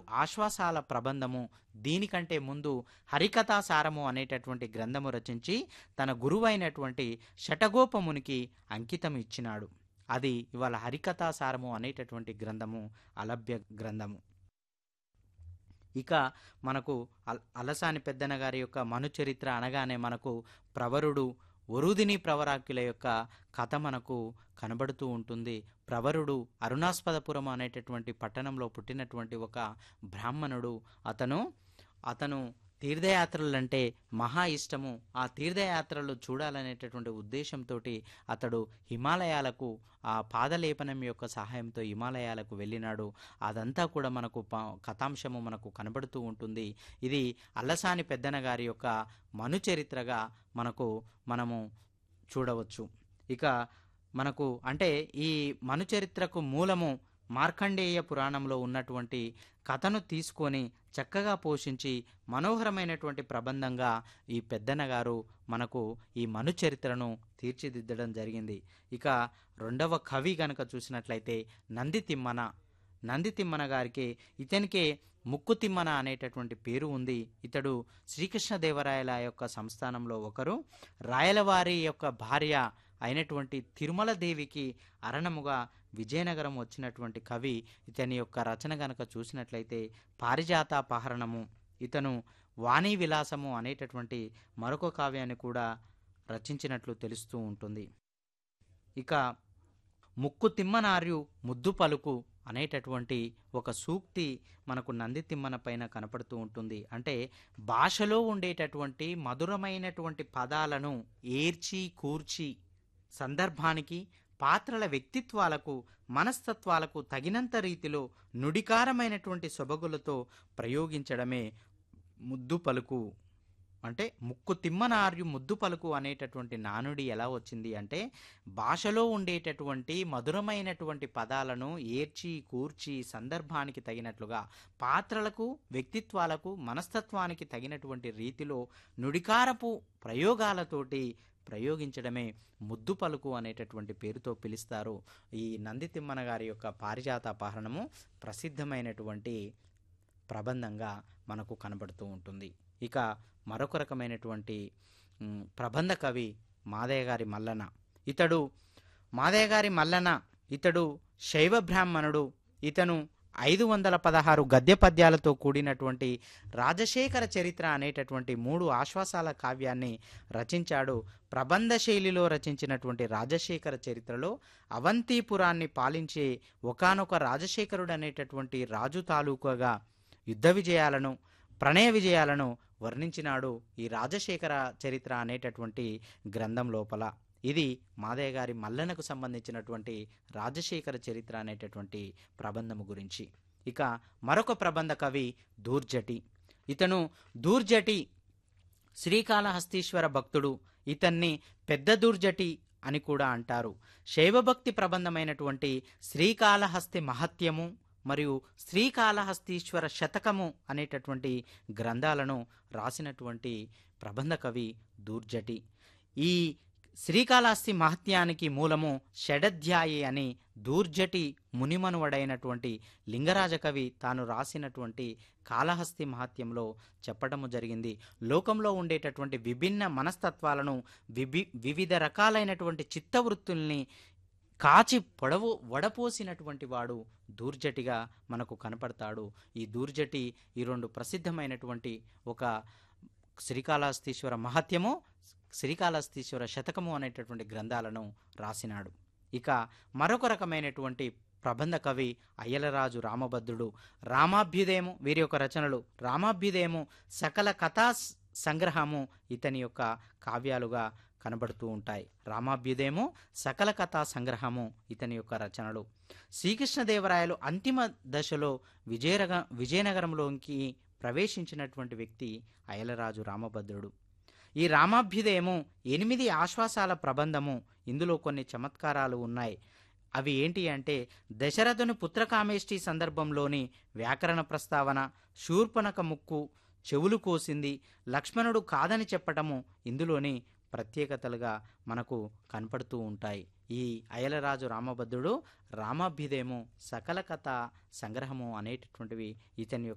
ఆశ్వాసాల ప్రబంధము దీనికంటే ముందు హరికథాసారము అనేటటువంటి గ్రంథము రచించి తన గురువైనటువంటి షటగోపమునికి అంకితం ఇచ్చినాడు అది ఇవాళ హరికథాసారము అనేటటువంటి గ్రంథము అలభ్య గ్రంథము ఇక మనకు అల్ అలసాని పెద్దన గారి యొక్క మనుచరిత్ర అనగానే మనకు ప్రవరుడు వరుదిని ప్రవరాకుల యొక్క కథ మనకు కనబడుతూ ఉంటుంది ప్రవరుడు అరుణాస్పదపురం అనేటటువంటి పట్టణంలో పుట్టినటువంటి ఒక బ్రాహ్మణుడు అతను అతను తీర్థయాత్రలంటే మహా ఇష్టము ఆ తీర్థయాత్రలు చూడాలనేటటువంటి ఉద్దేశంతో అతడు హిమాలయాలకు ఆ పాదలేపనం యొక్క సహాయంతో హిమాలయాలకు వెళ్ళినాడు అదంతా కూడా మనకు ప- కథాంశము మనకు కనబడుతూ ఉంటుంది ఇది అల్లసాని పెద్దన గారి యొక్క మనుచరిత్రగా మనకు మనము చూడవచ్చు ఇక మనకు అంటే ఈ మనుచరిత్రకు మూలము మార్కండేయ పురాణంలో ఉన్నటువంటి కథను తీసుకొని చక్కగా పోషించి మనోహరమైనటువంటి ప్రబంధంగా ఈ పెద్దన్న గారు మనకు ఈ మనుచరిత్రను తీర్చిదిద్దడం జరిగింది ఇక రెండవ కవి గనక చూసినట్లయితే నంది తిమ్మన నంది తిమ్మన గారికి ఇతనికే ముక్కు తిమ్మన అనేటటువంటి పేరు ఉంది ఇతడు శ్రీకృష్ణదేవరాయల యొక్క సంస్థానంలో ఒకరు రాయలవారి యొక్క భార్య అయినటువంటి తిరుమల దేవికి అరణముగా విజయనగరం వచ్చినటువంటి కవి ఇతని యొక్క రచన గనక చూసినట్లయితే పారిజాతాపహరణము ఇతను వాణీ విలాసము అనేటటువంటి మరొక కావ్యాన్ని కూడా రచించినట్లు తెలుస్తూ ఉంటుంది ఇక ముక్కు తిమ్మనార్యు ముద్దు పలుకు అనేటటువంటి ఒక సూక్తి మనకు నంది తిమ్మన పైన కనపడుతూ ఉంటుంది అంటే భాషలో ఉండేటటువంటి మధురమైనటువంటి పదాలను ఏర్చి కూర్చి సందర్భానికి పాత్రల వ్యక్తిత్వాలకు మనస్తత్వాలకు తగినంత రీతిలో నుడికారమైనటువంటి సొబగులతో ప్రయోగించడమే ముద్దు పలుకు అంటే ముక్కు తిమ్మనార్యు ముద్దు పలుకు అనేటటువంటి నానుడి ఎలా వచ్చింది అంటే భాషలో ఉండేటటువంటి మధురమైనటువంటి పదాలను ఏర్చి కూర్చి సందర్భానికి తగినట్లుగా పాత్రలకు వ్యక్తిత్వాలకు మనస్తత్వానికి తగినటువంటి రీతిలో నుడికారపు ప్రయోగాలతోటి ప్రయోగించడమే ముద్దు పలుకు అనేటటువంటి పేరుతో పిలుస్తారు ఈ నంది తిమ్మన గారి యొక్క పారిజాతాపహరణము ప్రసిద్ధమైనటువంటి ప్రబంధంగా మనకు కనబడుతూ ఉంటుంది ఇక మరొక రకమైనటువంటి మ్, ప్రబంధ కవి మాదయ్య గారి మల్లన ఇతడు మాదయ్య గారి మల్లన ఇతడు శైవ బ్రాహ్మణుడు ఇతను ఐదు వందల పదహారు గద్య పద్యాలతో కూడినటువంటి రాజశేఖర చరిత్ర అనేటటువంటి మూడు ఆశ్వాసాల కావ్యాన్ని రచించాడు ప్రబంధ శైలిలో రచించినటువంటి రాజశేఖర చరిత్రలో అవంతిపురాన్ని పాలించే ఒకానొక రాజశేఖరుడు అనేటటువంటి రాజు తాలూకాగా యుద్ధ విజయాలను ప్రణయ విజయాలను వర్ణించినాడు ఈ రాజశేఖర చరిత్ర అనేటటువంటి గ్రంథం లోపల ఇది మాదయ్య గారి మల్లనకు సంబంధించినటువంటి రాజశేఖర చరిత్ర అనేటటువంటి ప్రబంధము గురించి ఇక మరొక ప్రబంధ కవి దూర్జటి ఇతను దూర్జటి శ్రీకాళహస్తీశ్వర భక్తుడు ఇతన్ని పెద్ద దూర్జటి అని కూడా అంటారు శైవభక్తి ప్రబంధమైనటువంటి శ్రీకాళహస్తి మహత్యము మరియు శ్రీకాళహస్తీశ్వర శతకము అనేటటువంటి గ్రంథాలను రాసినటువంటి ప్రబంధ కవి దూర్జటి ఈ శ్రీకాళహస్తి మహత్యానికి మూలము షడధ్యాయి అని దూర్జటి మునిమనువడైనటువంటి లింగరాజ కవి తాను రాసినటువంటి కాళహస్తి మహత్యంలో చెప్పడము జరిగింది లోకంలో ఉండేటటువంటి విభిన్న మనస్తత్వాలను విభి వివిధ రకాలైనటువంటి చిత్తవృత్తుల్ని కాచి పొడవు వడపోసినటువంటి వాడు దూర్జటిగా మనకు కనపడతాడు ఈ దూర్జటి ఈ రెండు ప్రసిద్ధమైనటువంటి ఒక శ్రీకాళహస్తీశ్వర మహత్యము శ్రీకాళహస్తీశ్వర శతకము అనేటటువంటి గ్రంథాలను రాసినాడు ఇక మరొక రకమైనటువంటి ప్రబంధ కవి అయ్యలరాజు రామభద్రుడు రామాభ్యుదయము వీరి యొక్క రచనలు రామాభ్యుదయము సకల కథా స- సంగ్రహము ఇతని యొక్క కావ్యాలుగా కనబడుతూ ఉంటాయి రామాభ్యుదయము సకల కథా సంగ్రహము ఇతని యొక్క రచనలు శ్రీకృష్ణదేవరాయలు అంతిమ దశలో విజయరగ విజయనగరంలోకి ప్రవేశించినటువంటి వ్యక్తి అయలరాజు రామభద్రుడు ఈ రామాభ్యుదయము ఎనిమిది ఆశ్వాసాల ప్రబంధము ఇందులో కొన్ని చమత్కారాలు ఉన్నాయి అవి ఏంటి అంటే దశరథుని పుత్రకామేష్టి సందర్భంలోని వ్యాకరణ ప్రస్తావన శూర్పణక ముక్కు చెవులు కోసింది లక్ష్మణుడు కాదని చెప్పటము ఇందులోని ప్రత్యేకతలుగా మనకు కనపడుతూ ఉంటాయి ఈ అయలరాజు రామభద్రుడు రామాభ్యుదయము సకల కథ సంగ్రహము అనేటటువంటివి ఇతని యొక్క